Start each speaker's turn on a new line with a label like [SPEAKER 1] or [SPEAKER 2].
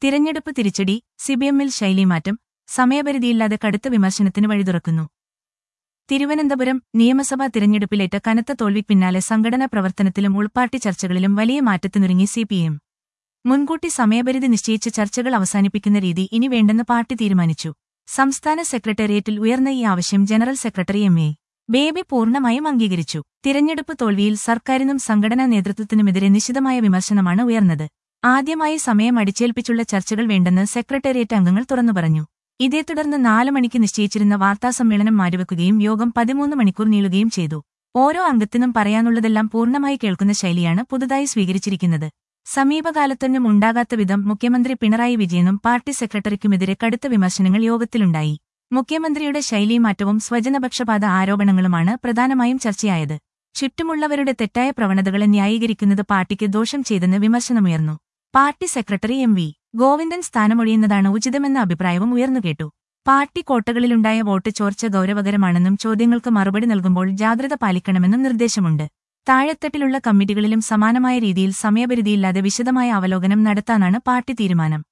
[SPEAKER 1] തിരഞ്ഞെടുപ്പ് തിരിച്ചടി സിബിഎമ്മിൽ ശൈലിമാറ്റം സമയപരിധിയില്ലാതെ കടുത്ത വിമർശനത്തിന് വഴിതുറക്കുന്നു തിരുവനന്തപുരം നിയമസഭാ തിരഞ്ഞെടുപ്പിലേറ്റ കനത്ത തോൽവിക്ക് പിന്നാലെ സംഘടനാ പ്രവർത്തനത്തിലും ഉൾപ്പാർട്ടി ചർച്ചകളിലും വലിയ മാറ്റത്തിനൊരുങ്ങി സിപിഎം മുൻകൂട്ടി സമയപരിധി നിശ്ചയിച്ച് ചർച്ചകൾ അവസാനിപ്പിക്കുന്ന രീതി ഇനി വേണ്ടെന്ന് പാർട്ടി തീരുമാനിച്ചു സംസ്ഥാന സെക്രട്ടേറിയറ്റിൽ ഉയർന്ന ഈ ആവശ്യം general secretary M A Baby പൂർണ്ണമായും അംഗീകരിച്ചു തിരഞ്ഞെടുപ്പ് തോൽവിയിൽ സർക്കാരിനും സംഘടനാ നേതൃത്വത്തിനുമെതിരെ നിശിതമായ വിമർശനമാണ് ഉയർന്നത് ആദ്യമായി സമയം അടിച്ചേൽപ്പിച്ചുള്ള ചർച്ചകൾ വേണ്ടെന്ന് സെക്രട്ടേറിയറ്റ് അംഗങ്ങൾ തുറന്നു പറഞ്ഞു ഇതേ തുടർന്ന് നാല് മണിക്ക് നിശ്ചയിച്ചിരുന്ന വാർത്താസമ്മേളനം മാറ്റിവെക്കുകയും യോഗം പതിമൂന്ന് മണിക്കൂർ നീളുകയും ചെയ്തു ഓരോ അംഗത്തിനും പറയാനുള്ളതെല്ലാം പൂർണ്ണമായി കേൾക്കുന്ന ശൈലിയാണ് പുതുതായി സ്വീകരിച്ചിരിക്കുന്നത് സമീപകാലത്തൊന്നും ഉണ്ടാകാത്ത വിധം മുഖ്യമന്ത്രി പിണറായി വിജയനും പാർട്ടി സെക്രട്ടറിക്കുമെതിരെ കടുത്ത വിമർശനങ്ങൾ യോഗത്തിലുണ്ടായി മുഖ്യമന്ത്രിയുടെ ശൈലീമാറ്റവും സ്വജനപക്ഷപാത ആരോപണങ്ങളുമാണ് പ്രധാനമായും ചർച്ചയായത് ചുറ്റുമുള്ളവരുടെ തെറ്റായ പ്രവണതകളെ ന്യായീകരിക്കുന്നത് പാർട്ടിക്ക് ദോഷം ചെയ്തെന്ന് വിമർശനമുയർന്നു party secretary M V Govindan സ്ഥാനമൊഴിയുന്നതാണ് ഉചിതമെന്ന അഭിപ്രായവും ഉയർന്നുകേട്ടു പാർട്ടി കോട്ടകളിലുണ്ടായ വോട്ട് ചോർച്ച ഗൌരവകരമാണെന്നും ചോദ്യങ്ങൾക്ക് മറുപടി നൽകുമ്പോൾ ജാഗ്രത പാലിക്കണമെന്നും നിർദ്ദേശമുണ്ട് താഴെത്തട്ടിലുള്ള കമ്മിറ്റികളിലും സമാനമായ രീതിയിൽ സമയപരിധിയില്ലാതെ വിശദമായ അവലോകനം നടത്താനാണ് പാർട്ടി തീരുമാനം